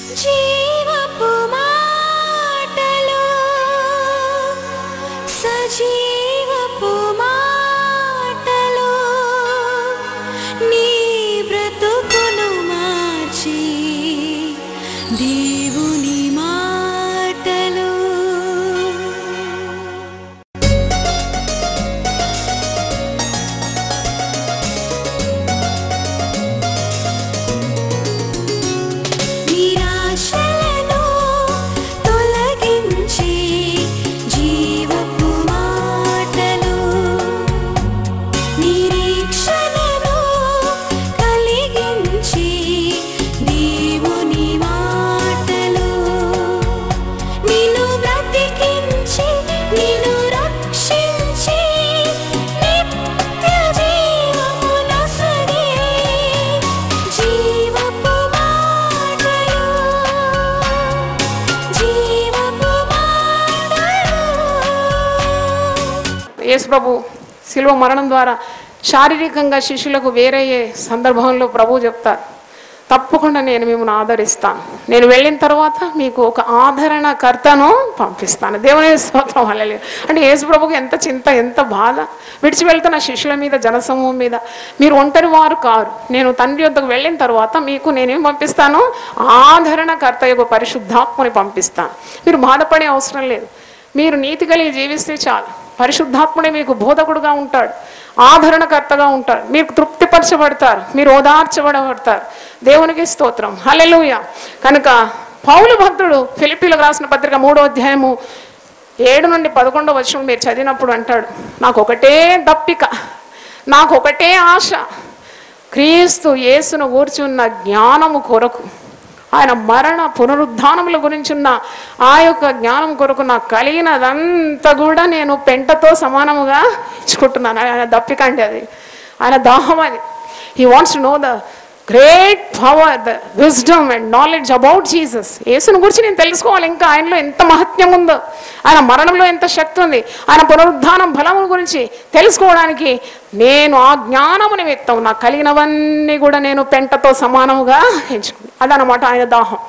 జీవపు మాటలు సజీవపు మాటలు నీ బ్రతుకును మార్చి దేవుని మాటలు నిరాశలను తొలగించి జీవపు మాటలు నిరీక్షణను కలిగించి దేవుని మాటలు నిన్ను బ్రతికించి నిన్ను రక్షించి నిత్య జీవమునొసగే జీవపు మాటలు జీవపు మాటలు యేసు ప్రభు శిలువ మరణం ద్వారా శారీరకంగా శిష్యులకు వేరయ్యే సందర్భంలో ప్రభు చెప్తారు తప్పకుండా నేను మిమ్మల్ని ఆదరిస్తాను నేను వెళ్ళిన తర్వాత మీకు ఒక ఆదరణకర్తను పంపిస్తాను దేవుని స్తోత్రం హల్లెలూయా అంటే యేసు ప్రభుకి ఎంత చింత ఎంత బాధ విడిచి వెళ్తున్న శిష్యుల మీద జనసమూహం మీద మీరు ఒంటరి వారు కారు నేను తండ్రి వద్దకు వెళ్ళిన తర్వాత మీకు నేనేం పంపిస్తాను ఆదరణకర్త యొక్క పరిశుద్ధాత్మని పంపిస్తాను మీరు బాధపడే అవసరం లేదు మీరు నీతి కలిగి జీవిస్తే చాలు పరిశుద్ధాత్ముడే మీకు బోధకుడుగా ఉంటాడు ఆదరణకర్తగా ఉంటాడు మీకు తృప్తిపరచబడతారు మీరు ఓదార్చబడబడతారు దేవునికి స్తోత్రం హల్లెలూయా కనుక పౌలు భక్తుడు ఫిలిపీలకు రాసిన పత్రిక మూడో అధ్యాయము ఏడు నుండి పదకొండవ వచ్చిన మీరు చదివినప్పుడు అంటాడు నాకు ఒకటే దప్పిక నాకు ఒకటే ఆశ క్రీస్తు యేసును కూర్చున్న జ్ఞానము కొరకు ఆయన మరణ పునరుద్ధానముల గురించి ఉన్న ఆ యొక్క జ్ఞానం కొరకు నాకు కలిగినదంతా కూడా నేను పెంటతో సమానముగా ఇచ్చుకుంటున్నాను ఆయన దప్పిక అంటే అది ఆయన దాహం అది he wants to know the great power the wisdom and knowledge about Jesus యేసుని గురించి నేను తెలుసుకోవాలి ఇంకా ఆయనలో ఎంత మహత్యం ఉందో ఆయన మరణంలో ఎంత శక్తి ఉంది ఆయన పునరుద్ధానం బలము గురించి తెలుసుకోవడానికి నేను ఆ జ్ఞానము నిమిత్తం నాకు కలిగినవన్నీ కూడా నేను పెంటతో సమానముగా ఎంచుకుంది అదనమాట ఆయన దాహం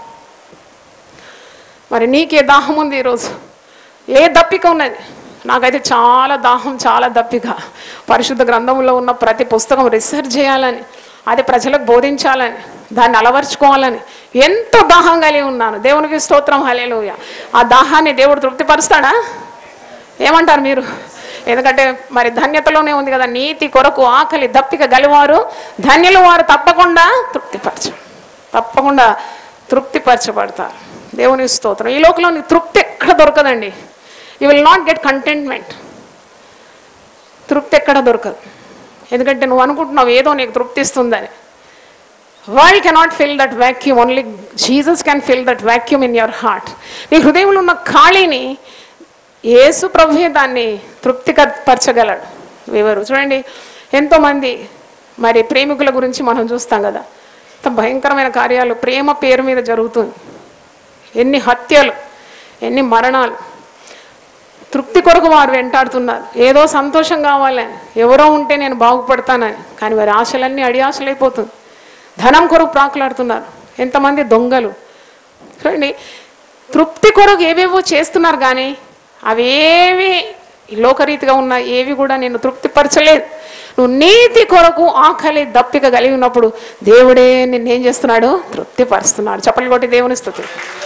మరి నీకే దాహం ఉంది ఈరోజు ఏ దప్పిక ఉన్నది నాకైతే చాలా దాహం చాలా దప్పిక పరిశుద్ధ గ్రంథంలో ఉన్న ప్రతి పుస్తకం రీసెర్చ్ చేయాలని అది ప్రజలకు బోధించాలని దాన్ని అలవర్చుకోవాలని ఎంతో దాహం కలిగి ఉన్నాను దేవునికి స్తోత్రం హలేలుయ ఆ దాహాన్ని దేవుడు తృప్తిపరుస్తాడా ఏమంటారు మీరు ఎందుకంటే మరి ధన్యతలోనే ఉంది కదా నీతి కొరకు ఆకలి దప్పిక గలివారు ధన్యులు వారు తప్పకుండా తృప్తిపరచు తప్పకుండా తృప్తిపరచబడతారు దేవుని స్తోత్రం ఈ లోకంలో నీకు తృప్తి ఎక్కడ దొరకదండి you will not get contentment తృప్తి ఎక్కడ దొరకదు ఎందుకంటే నువ్వు అనుకుంటున్నావు ఏదో నీకు తృప్తి ఇస్తుందని world cannot fill that vacuum only Jesus can fill that vacuum in your heart నీ హృదయంలో ఉన్న ఖాళీని యేసు ప్రభువే దాన్ని తృప్తిపరచగలడు ఎవరు చూడండి ఎంతోమంది మరి ప్రేమికుల గురించి మనం చూస్తాం కదా ఇంత భయంకరమైన కార్యాలు ప్రేమ పేరు మీద జరుగుతుంది ఎన్ని హత్యలు ఎన్ని మరణాలు తృప్తి కొరకు వారు వెంటాడుతున్నారు ఏదో సంతోషం కావాలని ఎవరో ఉంటే నేను బాగుపడతానని కానీ వారి ఆశలన్నీ అడి ఆశలైపోతుంది ధనం కొరకు ప్రాకులాడుతున్నారు ఎంతమంది దొంగలు చూడండి తృప్తి కొరకు ఏవేవో చేస్తున్నారు కానీ అవేవి లోకరీతిగా ఉన్న ఏవి కూడా నేను తృప్తిపరచలేదు నువ్వు నీతి కొరకు ఆకలి దప్పిక కలిగి ఉన్నప్పుడు దేవుడే నిన్నేం చేస్తున్నాడు తృప్తిపరుస్తున్నాడు చెప్పలు కొట్టి దేవుని స్థుతి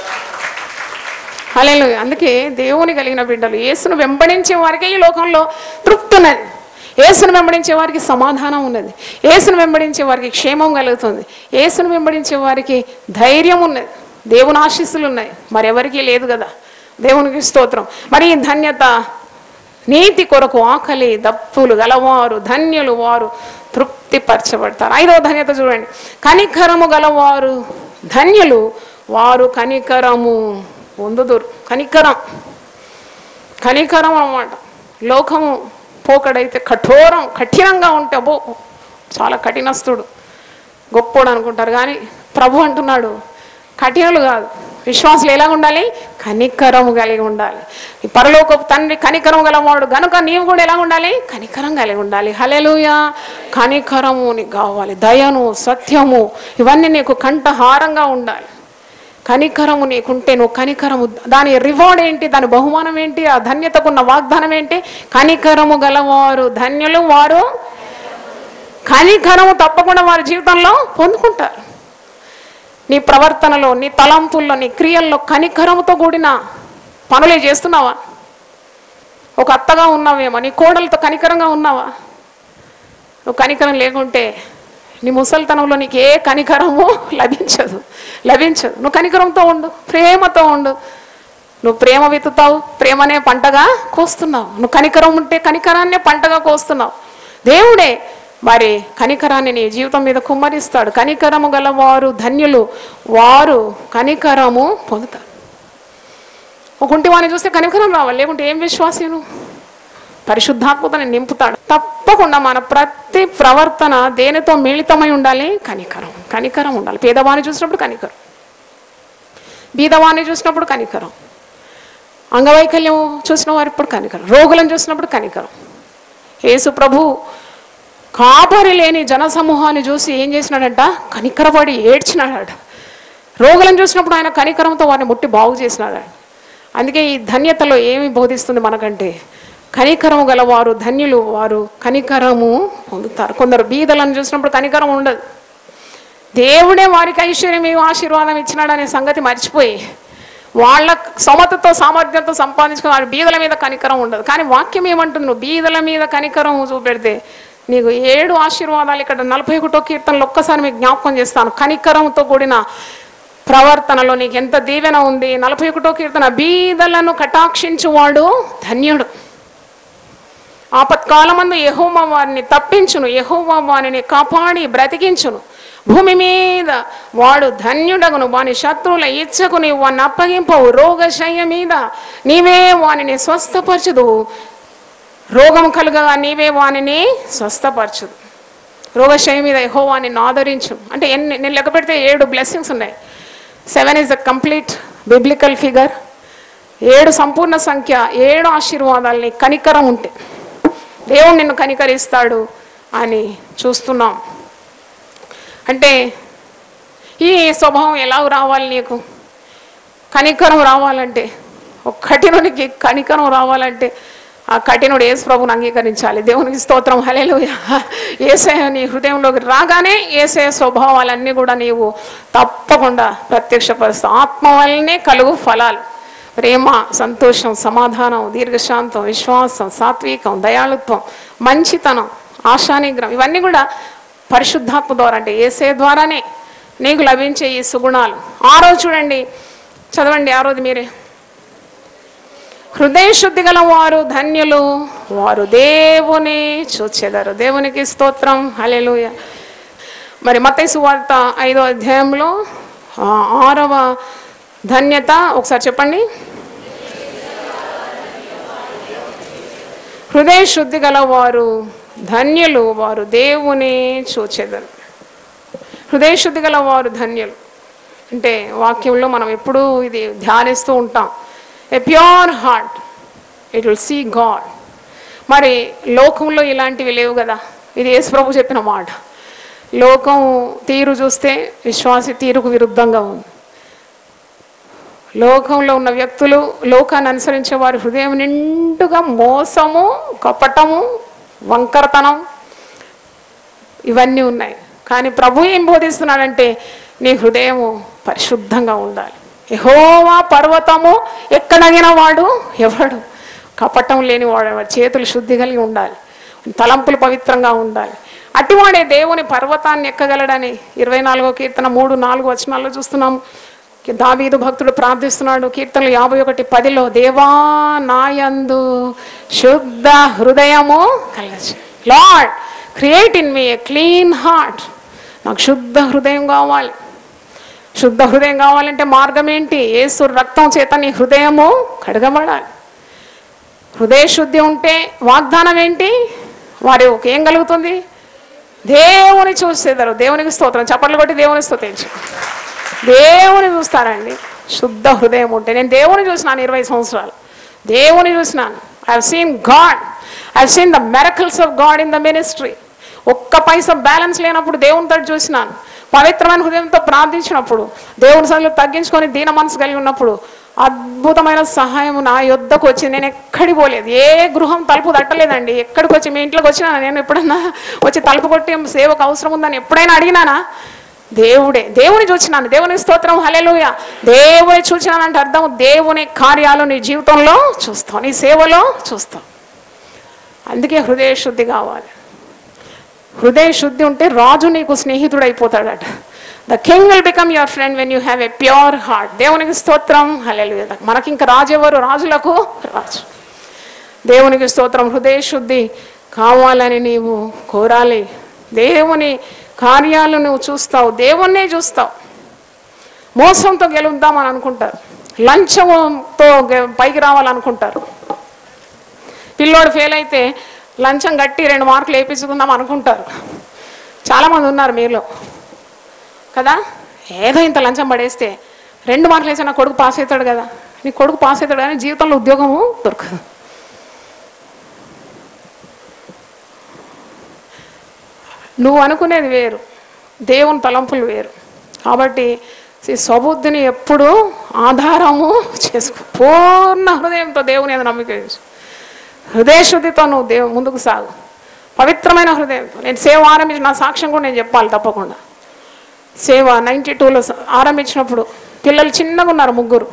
హలేలు అందుకే దేవుని కలిగిన బిడ్డలు యేసును వెంబడించే వారికి ఈ లోకంలో తృప్తి ఉన్నది యేసును వెంబడించే వారికి సమాధానం ఉన్నది యేసును వెంబడించే వారికి క్షేమం కలుగుతుంది యేసును వెంబడించే వారికి ధైర్యం ఉన్నది దేవుని ఆశీస్సులు ఉన్నాయి మరెవరికీ లేదు కదా దేవునికి స్తోత్రం మరి ఈ ధన్యత నీతి కొరకు ఆకలి దప్పులు గలవారు ధన్యులు వారు తృప్తిపరచబడతారు ఐదవ ధన్యత చూడండి కనికరము గలవారు ధన్యులు వారు కనికరము పొందుదురు కనికరం కనికరం అన్నమాట లోకము పోకడైతే కఠోరం కఠినంగా ఉంటే అబ్బో చాలా కఠినస్తుడు గొప్పోడు అనుకుంటారు కానీ ప్రభు అంటున్నాడు కఠినలు కాదు విశ్వాసులు ఎలా ఉండాలి కనికరము కలిగి ఉండాలి ఈ పరలోకపు తండ్రి కనికరం గలవాడు గనుక నీవు కూడా ఎలా ఉండాలి కనికరం కలిగి ఉండాలి హలెలుయా కనికరము నీకు కావాలి దయను సత్యము ఇవన్నీ నీకు కంఠహారంగా ఉండాలి కనికరము నీకుంటే నువ్వు కనికరము దాని రివార్డ్ ఏంటి దాని బహుమానం ఏంటి ఆ ధన్యతకున్న వాగ్దానం ఏంటి కనికరము గలవారు ధన్యులు వారు కనికరము తప్పకుండా వారి జీవితంలో పొందుకుంటారు నీ ప్రవర్తనలో నీ తలంపుల్లో నీ క్రియల్లో కనికరముతో కూడిన పనులే చేస్తున్నావా ఒక అత్తగా ఉన్నావేమో నీ కోడలతో కనికరంగా ఉన్నావా నువ్వు కనికరం లేకుంటే నీ ముసలితనంలో నీకు ఏ కనికరము లభించదు లభించదు నువ్వు కనికరంతో ఉండు ప్రేమతో ఉండు నువ్వు ప్రేమ విత్తుతావు ప్రేమనే పంటగా కోస్తున్నావు నువ్వు కనికరం ఉంటే కనికరాన్నే పంటగా కోస్తున్నావు దేవుడే మరి కనికరాన్ని నీ జీవితం మీద కుమ్మరిస్తాడు కనికరము గలవారు ధన్యులు వారు కనికరము పొందుతారు ఒక కుంటి వాడిని చూస్తే కనికరం రావాలి లేకుంటే ఏం విశ్వాసీ నువ్వు పరిశుద్ధాత్మతని నింపుతాడు తప్పకుండా మన ప్రతి ప్రవర్తన దేనితో మిళితమై ఉండాలి కనికరం కనికరం ఉండాలి పేదవాణ్ణి చూసినప్పుడు కనికరం బీదవాణ్ణి చూసినప్పుడు కనికరం అంగవైకల్యం చూసిన వారు ఇప్పుడు కనికరం రోగులను చూసినప్పుడు కనికరం యేసు ప్రభు కాపరి లేని జనసమూహాన్ని చూసి ఏం చేసినాడంట కనికరపడి ఏడ్చినాడట రోగులను చూసినప్పుడు ఆయన కనికరంతో వారిని ముట్టి బాగు చేసినాడు అందుకే ఈ ధన్యతలో ఏమి బోధిస్తుంది మనకంటే కనికరము గలవారు ధన్యులు వారు కనికరము పొందుతారు కొందరు బీదలను చూసినప్పుడు కనికరం ఉండదు దేవుడే వారికి ఐశ్వర్యం ఏమి ఆశీర్వాదం ఇచ్చినాడనే సంగతి మర్చిపోయి వాళ్ళ సమతతో సామర్థ్యంతో సంపాదించుకుని వారి బీదల మీద కనికరం ఉండదు కానీ వాక్యం ఏమంటుంది నువ్వు బీదల మీద కనికరం చూపెడితే నీకు ఏడు ఆశీర్వాదాలు ఇక్కడ నలభై ఒకటో కీర్తనలు ఒక్కసారి మీకు జ్ఞాపకం చేస్తాను కనికరంతో కూడిన ప్రవర్తనలో నీకు ఎంత దీవెన ఉంది నలభై ఒకటో కీర్తన బీదలను కటాక్షించువాడు ధన్యుడు ఆపత్కాలమందు యెహోవా వారిని తప్పించును యెహోవా వారిని కాపాడి బ్రతికించును భూమి మీద వాడు ధన్యుడగును వాని శత్రువుల ఇచ్చకు నీవు వాడిని అప్పగింపవు రోగశయ్య మీద నీవే వానిని స్వస్థపరచుదు రోగం కలుగగా నీవే వానిని స్వస్థపరచుదు రోగశయ మీద యెహోవాని ఆదరించు అంటే ఎన్ని నేను లెక్క పెడితే ఏడు బ్లెస్సింగ్స్ ఉన్నాయి seven is the complete biblical figure ఏడు సంపూర్ణ సంఖ్య ఏడు ఆశీర్వాదాలని కనికరం ఉంటే దేవుడు నిన్ను కనికరిస్తాడు అని చూస్తున్నాం అంటే ఈ స్వభావం ఎలా రావాలి నీకు కనికరం రావాలంటే ఒక కఠినుడికి కనికరం రావాలంటే ఆ కఠినుడు యేసు ప్రభుని అంగీకరించాలి దేవునికి స్తోత్రం హలేలు ఏసయ నీ హృదయంలోకి రాగానే ఏసయ స్వభావాలన్నీ కూడా నీవు తప్పకుండా ప్రత్యక్షపరుస్తావు ఆత్మ వల్లనే కలుగు ఫలాలు ప్రేమ సంతోషం సమాధానం దీర్ఘశాంతం విశ్వాసం సాత్వికం దయాళుత్వం మంచితనం ఆశానిగ్రహం ఇవన్నీ కూడా పరిశుద్ధాత్మ ద్వారా అంటే ఏసే ద్వారానే నీకు లభించే ఈ సుగుణాలు ఆ రోజు చూడండి చదవండి ఆ రోజు మీరే హృదయ శుద్ధి గల వారు ధన్యులు వారు దేవుని చూచెదరు దేవునికి స్తోత్రం హల్లెలూయా మరి మతైసు వార్త ఐదో అధ్యాయంలో ఆ, ఆరవ ధన్యత ఒకసారి చెప్పండి హృదయ శుద్ధి గల వారు ధన్యులు వారు దేవుని చూచెదరు హృదయ శుద్ధి గల వారు ధన్యులు అంటే వాక్యంలో మనం ఎప్పుడూ ఇది ధ్యానిస్తూ ఉంటాం a pure heart it will see God మరి లోకంలో ఇలాంటివి లేవు కదా ఇది యేసు ప్రభు చెప్పిన మాట లోకం తీరు చూస్తే విశ్వాసి తీరుకు విరుద్ధంగా ఉంది లోకంలో ఉన్న వ్యక్తులు లోకాన్ని అనుసరించే వారి హృదయం నిండుగా మోసము కపటము వంకరతనం ఇవన్నీ ఉన్నాయి కానీ ప్రభు ఏం బోధిస్తున్నాడంటే నీ హృదయము పరిశుద్ధంగా ఉండాలి యెహోవా పర్వతము ఎక్కడగిన వాడు ఎవడు కపటం లేని వాడు వాడి చేతులు శుద్ధి కలిగి ఉండాలి తలంపులు పవిత్రంగా ఉండాలి అటివాడే దేవుని పర్వతాన్ని ఎక్కగలడని ఇరవై నాలుగో కీర్తన మూడు నాలుగు వచనాల్లో చూస్తున్నాము దావీదు భక్తుడు ప్రార్థిస్తున్నాడు కీర్తనలు యాభై ఒకటి పదిలో దేవా నాయందు శుద్ధ హృదయము కలగచ్చు Lord create in me a clean heart నాకు శుద్ధ హృదయం కావాలి శుద్ధ హృదయం కావాలంటే మార్గం ఏంటి ఏసు రక్తం చేత నీ హృదయము కడగబడాలి హృదయ శుద్ధి ఉంటే వాగ్దానం ఏంటి వారి ఏం కలుగుతుంది దేవుని చూసేదారు దేవునికి స్తోత్రం చప్పట్లు కొట్టి దేవుని స్తోత్రించు దేవుని చూస్తారండి శుద్ధ హృదయం ఉంటే నేను దేవుని చూసినాను ఇరవై సంవత్సరాలు దేవుని చూసినాను I seen God I seen the miracles of God in the ministry ఒక్క పైసా బ్యాలెన్స్ లేనప్పుడు దేవుని తోటి చూసినాను పవిత్రమైన హృదయంతో ప్రార్థించినప్పుడు దేవుని సన్నిధిలో తగ్గించుకొని దీన మనసు కలిగి ఉన్నప్పుడు అద్భుతమైన సహాయం నా యొద్దకు వచ్చి నేను ఎక్కడి పోలేదు ఏ గృహం తలుపు తట్టలేదండి ఎక్కడికి వచ్చి మీ ఇంట్లోకి వచ్చినా నేను ఎప్పుడన్నా వచ్చి తలుపు కొట్టి సేవకు అవసరం ఉందని ఎప్పుడైనా అడిగినానా దేవుడే దేవుని చూచినాను దేవుని స్తోత్రం హలెలుయ దేవుని చూచినానంటే అర్థం దేవుని కార్యాలు నీ జీవితంలో చూస్తావు నీ సేవలో చూస్తావు అందుకే హృదయ శుద్ధి కావాలి హృదయ శుద్ధి ఉంటే రాజు నీకు స్నేహితుడు అయిపోతాడట the king will become your friend when you have a pure heart దేవునికి స్తోత్రం హలెలుయ మనకి ఇంకా రాజు ఎవరు రాజులకు రాజు దేవునికి స్తోత్రం హృదయ శుద్ధి కావాలని నీవు కోరాలి దేవుని కార్యాలు నువ్వు చూస్తావు దేవుణ్ణే చూస్తావు మోసంతో గెలుద్దామని అనుకుంటారు లంచంతో గె- పైకి రావాలనుకుంటారు పిల్లోడు ఫెయిల్ అయితే లంచం కట్టి రెండు మార్కులు వేయించుకుందాం అనుకుంటారు చాలామంది ఉన్నారు మీలో కదా ఏదో ఇంత లంచం పడేస్తే రెండు మార్కులు వేస్తే నా కొడుకు పాస్ అవుతాడు కదా నీ కొడుకు పాస్ అవుతాడు కానీ జీవితంలో ఉద్యోగము దొరకదు నువ్వు అనుకునేది వేరు దేవుని తలంపులు వేరు కాబట్టి ఈ స్వబుద్ధిని ఎప్పుడూ ఆధారము చేసుకో పూర్ణ హృదయంతో దేవుని మీద నమ్మిక ఉంచు. హృదయ శుద్ధితో నువ్వు దేవు ముందుకు సాగు పవిత్రమైన హృదయంతో నేను సేవ ఆరంభించిన నా సాక్ష్యం కూడా నేను చెప్పాలి తప్పకుండా సేవ నైంటీ టూలో ఆరంభించినప్పుడు పిల్లలు చిన్నగా ఉన్నారు ముగ్గురు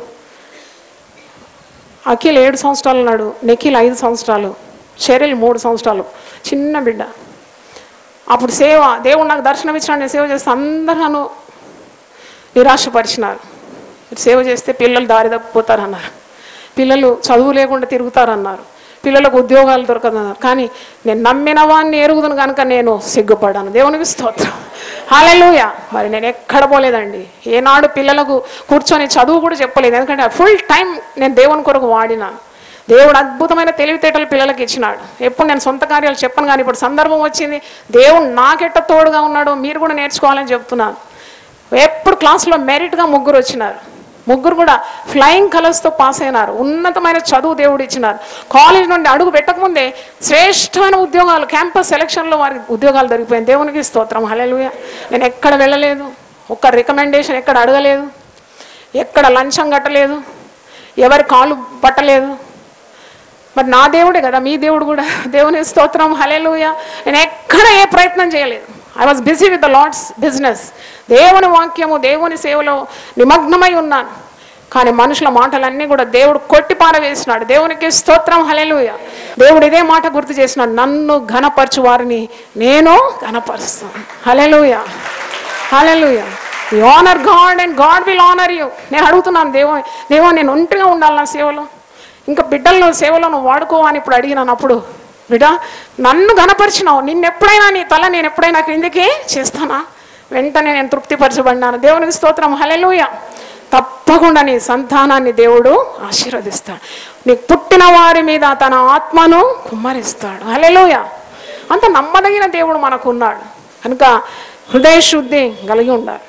అఖిల్ ఏడు సంవత్సరాలు ఉన్నాడు నిఖిల్ ఐదు సంవత్సరాలు షెరిల్ మూడు సంవత్సరాలు చిన్న బిడ్డ అప్పుడు సేవ దేవుడు నాకు దర్శనం ఇచ్చినాడు నేను సేవ చేస్తే అందరూ నన్ను నిరాశపరిచినారు మీరు సేవ చేస్తే పిల్లలు దారి తప్పిపోతారన్నారు పిల్లలు చదువు లేకుండా తిరుగుతారన్నారు పిల్లలకు ఉద్యోగాలు దొరకదన్నారు కానీ నేను నమ్మిన వాడిని ఎరుగుదును కనుక నేను సిగ్గుపడ్డాను దేవునికి స్తోత్రం హాలెలూయ మరి నేను ఎక్కడ పోలేదండి ఏనాడు పిల్లలకు కూర్చొని చదువు కూడా చెప్పలేదు ఎందుకంటే ఫుల్ టైం నేను దేవుని కొరకు వాడినాను దేవుడు అద్భుతమైన తెలివితేటలు పిల్లలకి ఇచ్చినాడు ఎప్పుడు నేను సొంత కార్యాలు చెప్పను కానీ ఇప్పుడు సందర్భం వచ్చింది దేవుడు నాకెట్ట తోడుగా ఉన్నాడో మీరు కూడా నేర్చుకోవాలని చెప్తున్నాను ఎప్పుడు క్లాస్లో మెరిట్గా ముగ్గురు వచ్చినారు ముగ్గురు కూడా ఫ్లయింగ్ కలర్స్తో పాస్ అయినారు ఉన్నతమైన చదువు దేవుడు ఇచ్చినారు కాలేజ్ నుండి అడుగు పెట్టకముందే శ్రేష్టమైన ఉద్యోగాలు క్యాంపస్ సెలక్షన్లో వారికి ఉద్యోగాలు దొరికిపోయింది దేవునికి స్తోత్రం హల్లెలూయా నేను ఎక్కడ వెళ్ళలేదు ఒక్క రికమెండేషన్ ఎక్కడ అడగలేదు ఎక్కడ లంచం కట్టలేదు ఎవరి కాలు పట్టలేదు మరి నా దేవుడే కదా మీ దేవుడు కూడా దేవుని స్తోత్రం హలేలుయ నేను ఎక్కడ ఏ ప్రయత్నం చేయలేదు I was busy with the Lord's business దేవుని వాక్యము దేవుని సేవలో నిమగ్నమై ఉన్నాను కానీ మనుషుల మాటలన్నీ కూడా దేవుడు కొట్టి పారవేసినాడు దేవునికి స్తోత్రం హలేలుయ దేవుడు ఇదే మాట గుర్తు చేసినాడు నన్ను ఘనపరచు వారిని నేను ఘనపరుస్తాను hallelujah hallelujah you honour God and God will honour you నేను అడుగుతున్నాను దేవో దేవో నేను ఒంటరిగా ఉండాలి నా సేవలో ఇంకా బిడ్డలను సేవలో నువ్వు వాడుకో అని ఇప్పుడు అడిగినాను అప్పుడు బిడ్డ నన్ను గనపరిచినావు నిన్నెప్పుడైనా నీ తల నేను ఎప్పుడైనా క్రిందికి చేస్తానా వెంటనే నేను తృప్తిపరచబడినాను దేవునికి స్తోత్రం హలెలుయ తప్పకుండా నీ సంతానాన్ని దేవుడు ఆశీర్వదిస్తాడు నీకు పుట్టిన వారి మీద తన ఆత్మను కుమ్మరిస్తాడు హలెలుయ అంత నమ్మదగిన దేవుడు మనకు ఉన్నాడు కనుక హృదయ శుద్ధి కలిగి ఉండాలి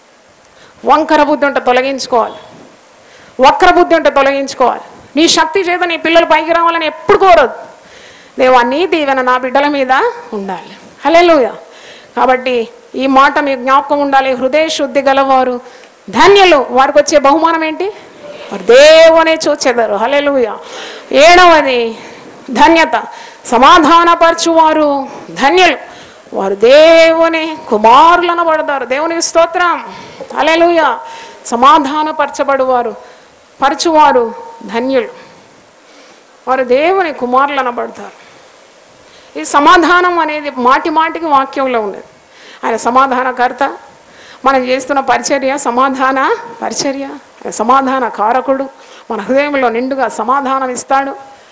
వంకర బుద్ధి ఉంటే తొలగించుకోవాలి వక్ర బుద్ధి ఉంటే తొలగించుకోవాలి నీ శక్తి చేత నీ పిల్లలు పైకి రావాలని ఎప్పుడు కోరదు దేవా నీ దీవెన నా బిడ్డల మీద ఉండాలి హల్లెలూయా కాబట్టి ఈ మాట మీ జ్ఞాపకం ఉండాలి హృదయ శుద్ధి గలవారు ధన్యులు వారికి వచ్చే బహుమానం ఏంటి వారు దేవునే చూచెదరు హల్లెలూయా ఏడవది ధన్యత సమాధానపరచువారు ధన్యులు వారు దేవుని కుమారులను పడతారు దేవునికి స్తోత్రం హల్లెలూయా సమాధానపరచబడువారు పరచువారు ధన్యులు వారు దేవుని కుమారులు అనబడతారు ఈ సమాధానం అనేది మాటి మాటికి వాక్యంలో ఉన్నది ఆయన సమాధానకర్త మనం చేస్తున్న పరిచర్య సమాధాన పరిచర్య ఆయన సమాధాన కారకుడు మన హృదయంలో నిండుగా సమాధానం ఇస్తాడు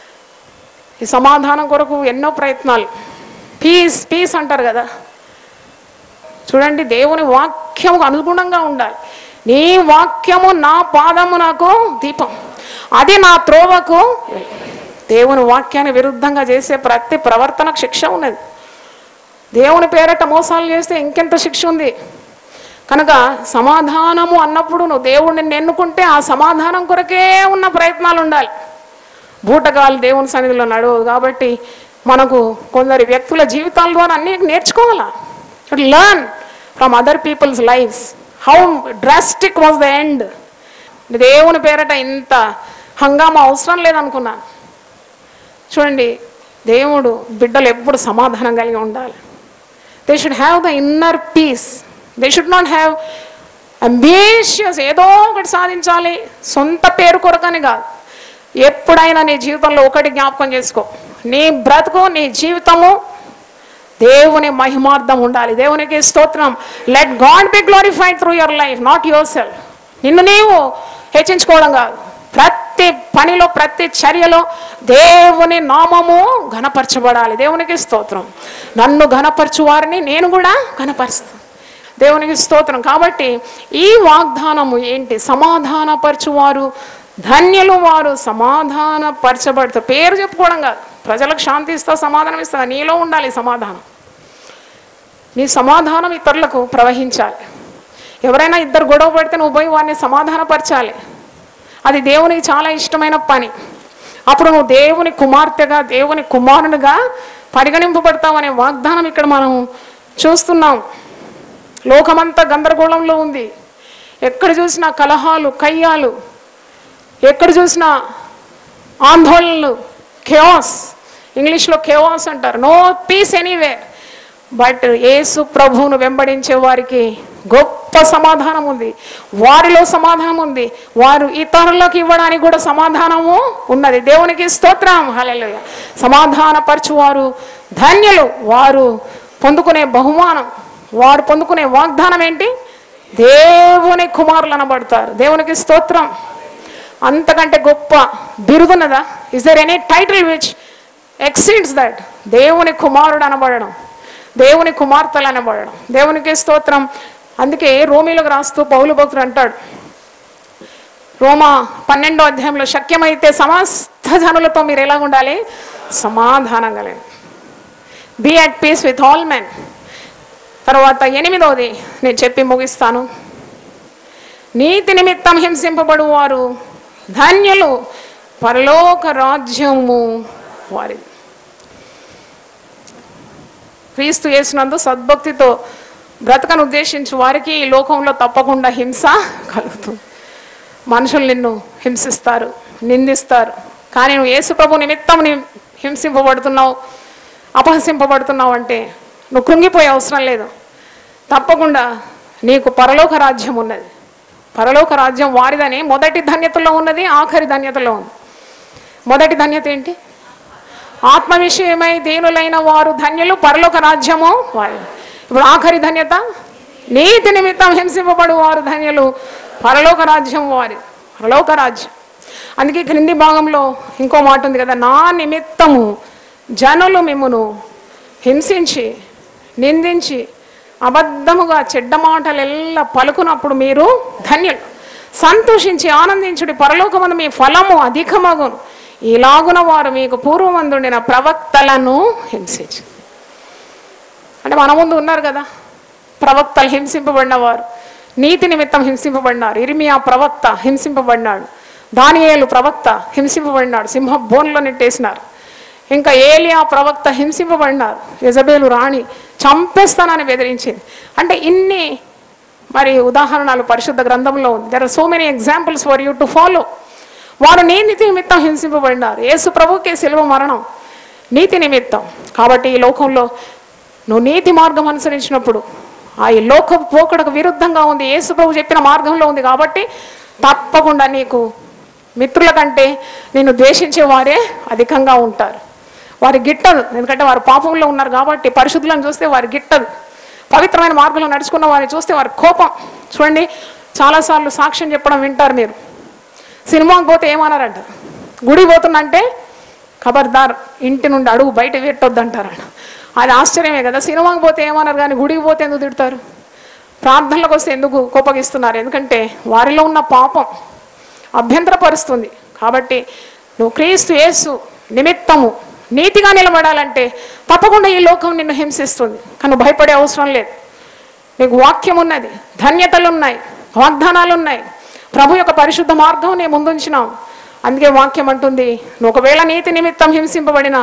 ఈ సమాధానం కొరకు ఎన్నో ప్రయత్నాలు పీస్ పీస్ అంటారు కదా చూడండి దేవుని వాక్యముకు అనుగుణంగా ఉండాలి నీ వాక్యము నా పాదము నాకు దీపం అది నా త్రోవకు వెలుగు. దేవుని వాక్యాన్ని విరుద్ధంగా చేసే ప్రతి ప్రవర్తనకు శిక్ష ఉన్నది దేవుని పేరట మోసాలు చేస్తే ఇంకెంత శిక్ష ఉంది కనుక సమాధానము అన్నప్పుడు నువ్వు దేవుడిని ఎన్నుకుంటే ఆ సమాధానం కొరకే ఉన్న ప్రయత్నాలు ఉండాలి బూటకాలు దేవుని సన్నిధిలో నడవదు కాబట్టి మనకు కొందరి వ్యక్తుల జీవితాల ద్వారా అన్ని నేర్చుకోవాలా learn from other people's lifes how drastic was the end దేవుని పేరట ఇంత హంగామా అవసరం లేదనుకున్నాను చూడండి దేవుడు బిడ్డలు ఎప్పుడు సమాధానం కలిగి ఉండాలి they should have the inner peace they should not have ambitious ఏదో ఒకటి సాధించాలి సొంత పేరు కొరకని కాదు ఎప్పుడైనా నీ జీవితంలో ఒకటి జ్ఞాపకం చేసుకో నీ బ్రతుకు నీ జీవితము దేవుని మహిమార్థం ఉండాలి దేవునికి స్తోత్రం let God be glorified through your life not yourself నిన్ను నీవు హెచ్చించుకోవడం కాదు ప్రతి పనిలో ప్రతి చర్యలో దేవుని నామము ఘనపరచబడాలి దేవునికి స్తోత్రం నన్ను ఘనపరచు వారిని నేను కూడా ఘనపరుస్తాను దేవునికి స్తోత్రం కాబట్టి ఈ వాగ్దానము ఏంటి సమాధానపరచువారు ధన్యులు వారు సమాధానపరచబడతారు పేరు చెప్పుకోవడం కాదు ప్రజలకు శాంతి ఇస్తా సమాధానం ఇస్తా నీలో ఉండాలి సమాధానం నీ సమాధానం ఇతరులకు ప్రవహించాలి ఎవరైనా ఇద్దరు గొడవ పడితే నువ్వు పోయి వారిని సమాధానపరచాలి అది దేవునికి చాలా ఇష్టమైన పని అప్పుడు నువ్వు దేవుని కుమార్తెగా దేవుని కుమారునిగా పరిగణింపబడతావు అనే వాగ్దానం ఇక్కడ మనం చూస్తున్నాం లోకమంతా గందరగోళంలో ఉంది ఎక్కడ చూసినా కలహాలు కయ్యాలు ఎక్కడ చూసినా ఆందోళనలు కేవాస్ ఇంగ్లీష్లో కేవాస్ అంటారు నో పీస్ ఎనీవే బట్ యేసు ప్రభువును వెంబడించే వారికి గొప్ప సమాధానం ఉంది వారిలో సమాధానం ఉంది వారు ఇతరులకు ఇవ్వడానికి కూడా సమాధానము ఉన్నది దేవునికి స్తోత్రం హల్లెలూయా సమాధానపరచువారు ధన్యులు వారు పొందుకునే బహుమానం వారు పొందుకునే వాగ్దానం ఏంటి దేవుని కుమారులు అనబడతారు దేవునికి స్తోత్రం అంతకంటే గొప్ప బిరుదున్నదా is there any title which exceeds that దేవుని కుమారుడు అనబడడం దేవుని కుమార్తెలు అనబడడం దేవునికి స్తోత్రం అందుకే రోమిలకు రాస్తూ పౌలు భక్తుడు అంటాడు రోమా పన్నెండో అధ్యాయంలో శక్యమైతే సమస్త జనులతో మీరు ఎలా ఉండాలి సమాధానం కలిగి be at peace with all men తర్వాత ఎనిమిదవది నేను చెప్పి ముగిస్తాను నీతి నిమిత్తం హింసింపబడు వారు ధన్యులు పరలోక రాజ్యము వారి క్రీస్తు చేసినందు సద్భక్తితో బ్రతకను ఉద్దేశించి వారికి ఈ లోకంలో తప్పకుండా హింస కలుగుతుంది మనుషులు నిన్ను హింసిస్తారు నిందిస్తారు కానీ నువ్వు యేసు ప్రభు నిమిత్తం నీ హింసింపబడుతున్నావు అపహసింపబడుతున్నావు అంటే నువ్వు కృంగిపోయే అవసరం లేదు తప్పకుండా నీకు పరలోక రాజ్యం ఉన్నది పరలోక రాజ్యం వారిదని మొదటి ధన్యతలో ఉన్నది ఆఖరి ధన్యతలో ఉంది మొదటి ధన్యత ఏంటి ఆత్మ విషయమై దీనులైన వారు ధన్యులు పరలోక రాజ్యము వారి ఇప్పుడు ఆఖరి ధన్యత నీతి నిమిత్తం హింసింపబడు వారు ధన్యులు పరలోక రాజ్యం వారి పరలోక రాజ్యం అందుకే క్రింది భాగంలో ఇంకో మాట ఉంది కదా నా నిమిత్తము జనులు మిమ్మును హింసించి నిందించి అబద్ధముగా చెడ్డ మాటలు ఎల్లా పలుకునప్పుడు మీరు ధన్యులు సంతోషించి ఆనందించుడి పరలోకమందు మీ ఫలము అధికమగును ఇలాగున వారు మీకు పూర్వమందుండిన ప్రవక్తలను హింసించు అంటే మన ముందు ఉన్నారు కదా ప్రవక్తలు హింసింపబడినవారు నీతి నిమిత్తం హింసింపబడినారు ఇరిమియా ప్రవక్త హింసింపబడినాడు దానియేలు ప్రవక్త హింసింపబడినాడు సింహ బోన్లో నెట్టేసినారు ఇంకా ఏలియా ప్రవక్త హింసింపబడినారు యజబేలు రాణి చంపేస్తానని బెదిరించింది అంటే ఇన్ని మరి ఉదాహరణలు పరిశుద్ధ గ్రంథంలో ఉంది there are so many examples for you to follow వారు నీ నీతి నిమిత్తం హింసింపబడినారు యేసు ప్రభుకే సెలవు మరణం నీతి నిమిత్తం కాబట్టి ఈ లోకంలో నువ్వు నీతి మార్గం అనుసరించినప్పుడు ఆ ఈ లోక పోకడకు విరుద్ధంగా ఉంది యేసు ప్రభు చెప్పిన మార్గంలో ఉంది కాబట్టి తప్పకుండా నీకు మిత్రుల కంటే నిన్ను ద్వేషించే వారే అధికంగా ఉంటారు వారి గిట్టదు ఎందుకంటే వారు పాపంలో ఉన్నారు కాబట్టి పరిశుద్ధులను చూస్తే వారి గిట్టదు పవిత్రమైన మార్గంలో నడుచుకున్న వారిని చూస్తే వారి కోపం చూడండి చాలాసార్లు సాక్ష్యం చెప్పడం వింటారు మీరు సినిమాకి పోతే ఏమన్నారంట గుడి పోతుందంటే ఖబర్దార్ ఇంటి నుండి అడుగు బయట పెట్టొద్దు అంటారంట అది ఆశ్చర్యమే కదా సినిమాకి పోతే ఏమన్నారు కానీ గుడికి పోతే ఎందుకు తిడతారు ప్రార్థనలకు వస్తే ఎందుకు కోపగిస్తున్నారు ఎందుకంటే వారిలో ఉన్న పాపం అభ్యంతరపరుస్తుంది కాబట్టి నువ్వు క్రీస్తు యేసు నిమిత్తము నీతిగా నిలబడాలంటే తప్పకుండా ఈ లోకం నిన్ను హింసిస్తుంది కానీ నువ్వు భయపడే అవసరం లేదు నీకు వాక్యం ఉన్నది ధన్యతలు ఉన్నాయి వాగ్దానాలు ఉన్నాయి ప్రభు యొక్క పరిశుద్ధ మార్గం నేను ముందుంచినావు అందుకే వాక్యం అంటుంది నువ్వు ఒకవేళ నీతి నిమిత్తం హింసింపబడిన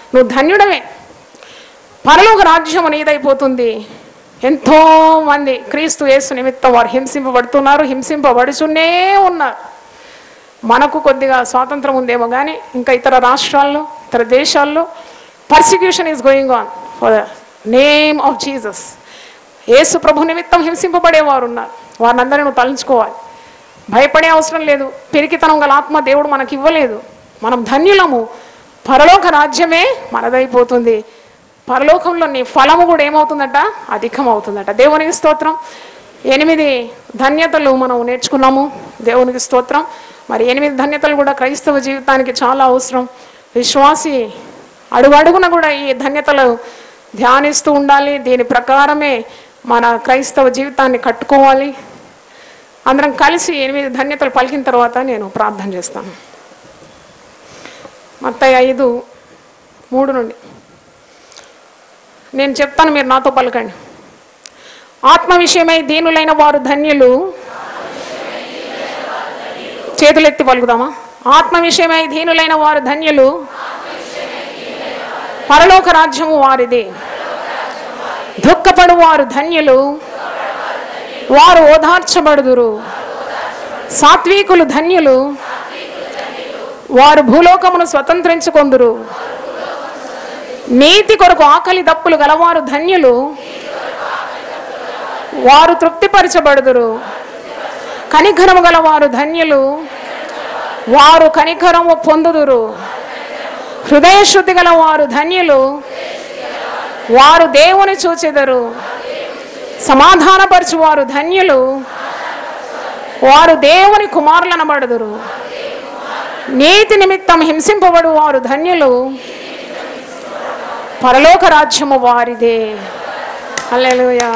నువ్వు ధన్యుడవే పరలోక రాజ్యం నీదైపోతుంది ఎంతో మంది క్రీస్తు యేసు నిమిత్తం వారు హింసింపబడుతున్నారు హింసింపబడుచునే ఉన్నారు మనకు కొద్దిగా స్వాతంత్రం ఉందేమో కానీ ఇంకా ఇతర రాష్ట్రాల్లో ఇతర దేశాల్లో persecution is going on for the name of Jesus యేసు ప్రభు నిమిత్తం హింసింపబడేవారు ఉన్నారు వారిని అందరినీ నువ్వు తలంచుకోవాలి భయపడే అవసరం లేదు పిరికితనం గల ఆత్మ దేవుడు మనకి ఇవ్వలేదు మనం ధన్యులము పరలోక రాజ్యమే మనదైపోతుంది పరలోకంలో నీ ఫలము కూడా ఏమవుతుందట అధికం అవుతుందట దేవునికి స్తోత్రం ఎనిమిది ధన్యతలు మనం నేర్చుకున్నాము దేవునికి స్తోత్రం మరి ఎనిమిది ధన్యతలు కూడా క్రైస్తవ జీవితానికి చాలా అవసరం విశ్వాసి అడుగడుగున కూడా ఈ ధన్యతలు ధ్యానిస్తూ ఉండాలి దీని ప్రకారమే మన క్రైస్తవ జీవితాన్ని కట్టుకోవాలి అందరం కలిసి ఎనిమిది ధన్యతలు పలికిన తర్వాత నేను ప్రార్థన చేస్తాను మత్తయి ఐదు మూడు నుండి నేను చెప్తాను మీరు నాతో పలకండి ఆత్మ విషయమై దీనులైన వారు ధన్యులు చేతులెత్తి పలుకుదామా ఆత్మ విషయమై దీనులైన వారు ధన్యులు పరలోక రాజ్యము వారిది దుఃఖపడు వారు ధన్యులు వారు ఓదార్చబడుదురు సాత్వికులు ధన్యులు వారు భూలోకమును స్వతంత్రించుకొందురు నీతి కొరకు ఆకలి దప్పులు గలవారు ధన్యులు వారు తృప్తిపరచబడుదురు కనికరము గలవారు ధన్యులు వారు కనికరము పొందుదురు హృదయ శుద్ధి గల వారు ధన్యులు వారు దేవుని చూచెదరు సమాధానపరచు వారు ధన్యులు వారు దేవుని కుమారులనబడుదురు నీతి నిమిత్తం హింసింపబడు వారు ధన్యులు పరలోక రాజ్యము వారిదే హల్లెలూయా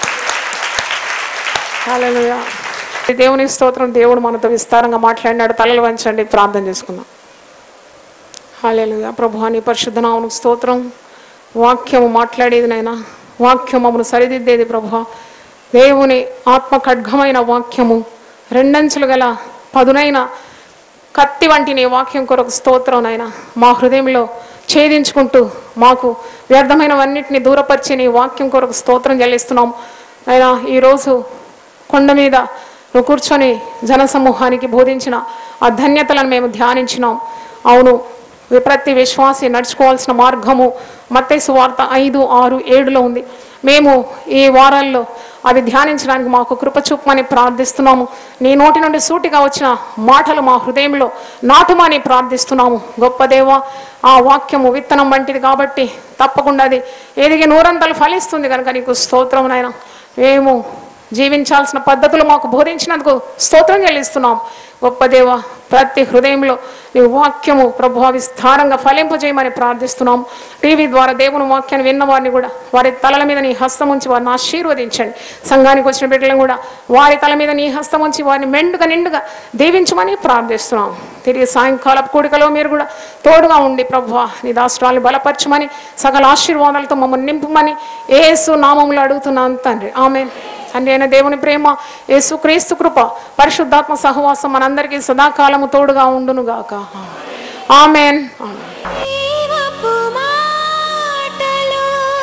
హల్లెలూయా దేవుని స్తోత్రం దేవుడు మనతో విస్తారంగా మాట్లాడినాడు తలలు వంచండి ప్రార్థన చేసుకుందాం హాలేలుగా ప్రభు నీ పరిశుద్ధ నామమునకు స్తోత్రం వాక్యము మాట్లాడేది నాయన వాక్యం మమ్మను సరిదిద్దేది ప్రభు దేవుని ఆత్మ ఖడ్గమైన వాక్యము రెండంచులు గల పదునైన కత్తి వంటి నీ వాక్యం కొరకు స్తోత్రం నాయన మా హృదయంలో ఛేదించుకుంటూ మాకు వ్యర్థమైనవన్నిటిని దూరపరిచి నీ వాక్యం కొరకు స్తోత్రం చెల్లిస్తున్నాం అయినా ఈరోజు కొండ మీద నువ్వు కూర్చొని జనసమూహానికి బోధించిన ఆ ధన్యతలను మేము ధ్యానించినాం అవును వి- ప్రతి విశ్వాసి నడుచుకోవాల్సిన మార్గము మత్తయి వార్త ఐదు ఆరు ఏడులో ఉంది మేము ఈ వారాల్లో అది ధ్యానించడానికి మాకు కృప చూపమని ప్రార్థిస్తున్నాము నీ నోటి నుండి సూటిగా వచ్చిన మాటలు మా హృదయంలో నాటుమని ప్రార్థిస్తున్నాము గొప్ప దేవ ఆ వాక్యము విత్తనం వంటిది కాబట్టి తప్పకుండా అది ఎదిగి నూరంతలు ఫలిస్తుంది కనుక నీకు స్తోత్రం నాయన మేము జీవించాల్సిన పద్ధతులు మాకు బోధించినందుకు స్తోత్రం చెల్లిస్తున్నాం గొప్ప దేవ ప్రతి హృదయంలో నీ వాక్యము ప్రభు విస్తారంగా ఫలింపజేయమని ప్రార్థిస్తున్నాం టీవీ ద్వారా దేవుని వాక్యాన్ని విన్న వారిని కూడా వారి తలల మీద నీ హస్తం ఉంచి వారిని ఆశీర్వదించండి సంఘానికి వచ్చిన బిడ్డలను కూడా వారి తల మీద నీ హస్తం ఉంచి వారిని మెండుగా నిండుగా దీవించమని ప్రార్థిస్తున్నాం తిరిగి సాయంకాల కూడికలో మీరు కూడా తోడుగా ఉండి ప్రభు నీ దాష్ట్రాలను బలపరచమని సకల ఆశీర్వాదాలతో మమ్మల్ని నింపమని ఏసు నామములు అడుగుతున్నాను తండ్రి ఆమె తండ్రి అయిన దేవుని ప్రేమ యేసు క్రీస్తు కృప పరిశుద్ధాత్మ సహవాసం మనందరికీ సదాకాలము తోడుగా ఉండునుగాక ఆమెన్ ఆమెన్ జీవపు మాటలు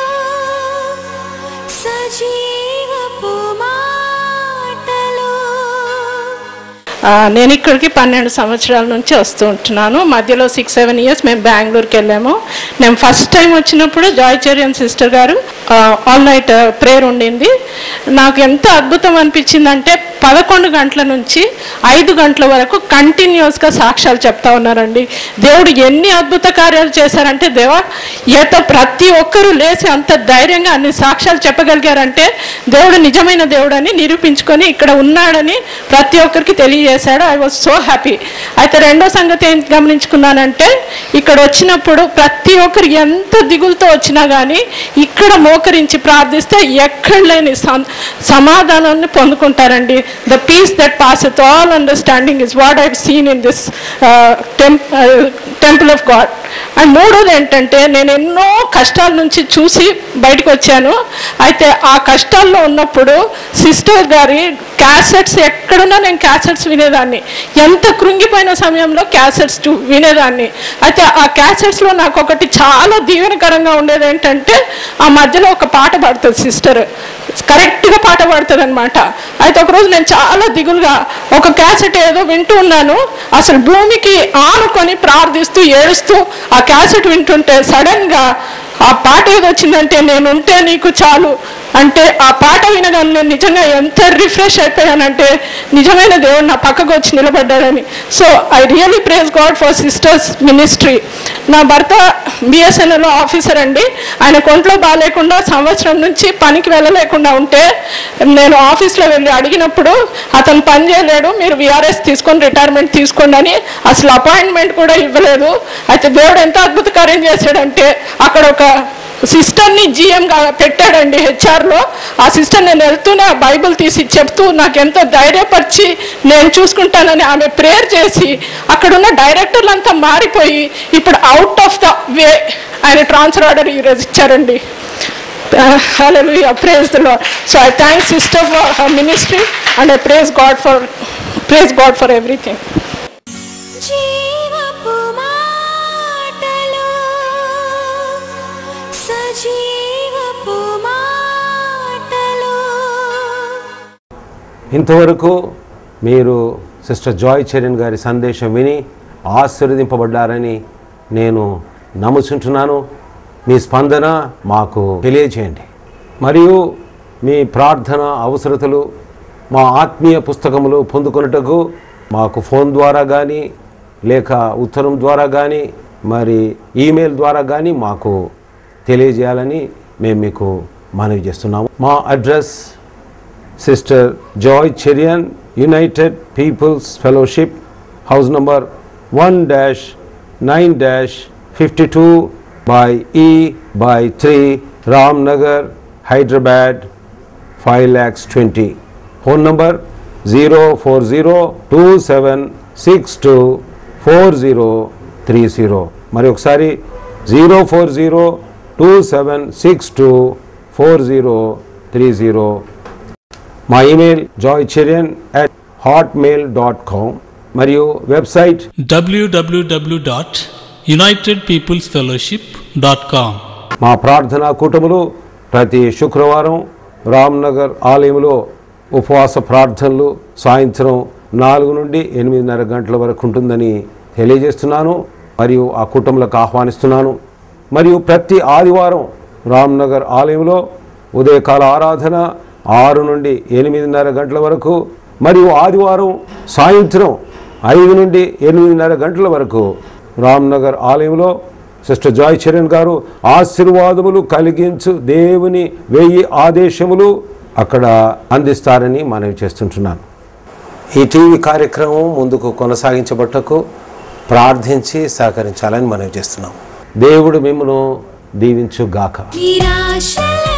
సజీవపు మాటలు ఆ, నేను ఇక్కడికి పన్నెండు సంవత్సరాల నుంచి వస్తూ ఉంటున్నాను మధ్యలో సిక్స్ సెవెన్ ఇయర్స్ మేము బెంగళూరుకి వెళ్ళాము నేను ఫస్ట్ టైం వచ్చినప్పుడు జాయ్చర్యన్ సిస్టర్ గారు ఆల్ నైట్ ప్రేయర్ ఉండింది నాకు ఎంత అద్భుతం అనిపించిందంటే పదకొండు గంటల నుంచి ఐదు గంటల వరకు కంటిన్యూస్గా సాక్ష్యాలు చెప్తా ఉన్నారండి దేవుడు ఎన్ని అద్భుత కార్యాలు చేశారంటే దేవా ఏతో ప్రతి ఒక్కరూ లేచి అంత ధైర్యంగా అన్ని సాక్ష్యాలు చెప్పగలిగారంటే దేవుడు నిజమైన దేవుడని నిరూపించుకొని ఇక్కడ ఉన్నాడని ప్రతి ఒక్కరికి తెలియజేశాడు ఐ వాజ్ సో హ్యాపీ అయితే రెండో సంగతి ఏం గమనించుకున్నానంటే ఇక్కడ వచ్చినప్పుడు ప్రతి ఒక్కరు ఎంత దిగులతో వచ్చినా కానీ ఇక్కడ మోకరించి ప్రార్థిస్తే ఎక్కడ లేని సం- సమాధానాన్ని పొందుకుంటారండి the peace that pass with all understanding is what I seen in this temple of God and మూడోది ఏంటంటే నేను ఎన్నో కష్టాల నుంచి చూసి బయటకు వచ్చాను అయితే ఆ కష్టాల్లో ఉన్నప్పుడు సిస్టర్ గారి క్యాసెట్స్ ఎక్కడున్నా నేను క్యాసెట్స్ వినేదాన్ని ఎంత కృంగిపోయిన సమయంలో క్యాసెట్స్ చూ వినేదాన్ని అయితే ఆ క్యాసెట్స్లో నాకు ఒకటి చాలా దీవెనకరంగా ఉండేది ఏంటంటే ఆ మధ్యలో ఒక పాట పాడుతుంది సిస్టర్ కరెక్ట్గా పాట పాడుతుంది అనమాట అయితే ఒకరోజు నేను చాలా దిగులుగా ఒక క్యాసెట్ ఏదో వింటూ ఉన్నాను అసలు భూమికి ఆనుకొని ప్రార్థిస్తూ ఏడుస్తూ ఆ క్యాసెట్ వింటుంటే సడన్గా ఆ పాట ఏది వచ్చిందంటే నేనుంటే నీకు చాలు అంటే ఆ పాట వినగానే నేను నిజంగా ఎంత రిఫ్రెష్ అయిపోయానంటే నిజమైన దేవుడు నా పక్కకు వచ్చి నిలబడ్డాడని so I really praise God for sisters ministry నా భర్త బిఎస్ఎన్ఎల్ ఆఫీసర్ అండి ఆయన కొంట్లో బాగాలేకుండా సంవత్సరం నుంచి పనికి వెళ్ళలేకుండా ఉంటే నేను ఆఫీస్లో వెళ్ళి అడిగినప్పుడు అతను పని చేయలేడు మీరు విఆర్ఎస్ తీసుకొని రిటైర్మెంట్ తీసుకోండి అని అసలు అపాయింట్మెంట్ కూడా ఇవ్వలేదు అయితే దేవుడు ఎంత అద్భుత కార్యం చేశాడంటే అక్కడ ఒక సిస్టర్ని జిఎంగా పెట్టాడండి హెచ్ఆర్లో ఆ సిస్టర్ నేను వెళ్తూనే ఆ బైబిల్ తీసి చెప్తూ నాకు ఎంతో ధైర్యపరిచి నేను చూసుకుంటానని ఆమె ప్రేయర్ చేసి అక్కడున్న డైరెక్టర్లంతా మారిపోయి ఇప్పుడు అవుట్ ఆఫ్ ద వే ఆయన ట్రాన్స్ఫర్ ఆర్డర్ ఈరోజు ఇచ్చారండి Hallelujah. Praise the Lord. So I thank sister for her ministry and I praise God for praise God for everything. జీవపు మాటలు సజీవపు మాటలు ఇంతవరకు మీరు సిస్టర్ జాయ్ చరణ్ గారి సందేశం విని ఆశీర్వదింపబడ్డారని నేను నమ్ముచుంటున్నాను మీ స్పందన మాకు తెలియచేయండి మరియు మీ ప్రార్థన అవసరతలు మా ఆత్మీయ పుస్తకములు పొందుకొనుటకు మాకు ఫోన్ ద్వారా కానీ లేక ఉత్తరం ద్వారా కానీ మరి ఈమెయిల్ ద్వారా కానీ మాకు తెలియజేయాలని మేము మీకు మనవి చేస్తున్నాము మా address sister Joy Cherian united peoples fellowship house number one dash nine dash fifty two by E by three Ram Nagar Hyderabad five lakhs twenty phone number zero four zero two seven six two four zero three zero మరి ఒకసారి zero four zero two seven six two four zero three zero మా email Joy Cherian at hotmail dot com మరియు website www.unitedpeoplesfellowship.com మా ప్రార్థనా కూటములు ప్రతి శుక్రవారం రామ్నగర్ ఆలయంలో ఉపవాస ప్రార్థనలు సాయంత్రం నాలుగు నుండి ఎనిమిదిన్నర గంటల వరకు ఉంటుందని తెలియజేస్తున్నాను మరియు ఆ కుటుంబాలకు ఆహ్వానిస్తున్నాను మరియు ప్రతి ఆదివారం రామ్నగర్ ఆలయంలో ఉదయకాల ఆరాధన ఆరు నుండి ఎనిమిదిన్నర గంటల వరకు మరియు ఆదివారం సాయంత్రం ఐదు నుండి ఎనిమిదిన్నర గంటల వరకు రామ్నగర్ ఆలయంలో సిస్టర్ జాయ్ చరణ్ గారు ఆశీర్వాదములు కలిగించు దేవుని వెయ్యి ఆదేశములు అక్కడ అందిస్తారని మనవి చేస్తుంటున్నాను ఈ టీవీ కార్యక్రమం ముందుకు కొనసాగించబట్టకు ప్రార్థించి సహకరించాలని మనవి చేస్తున్నాం దేవుడు మిమ్మను దీవించుగాక నిరాశలే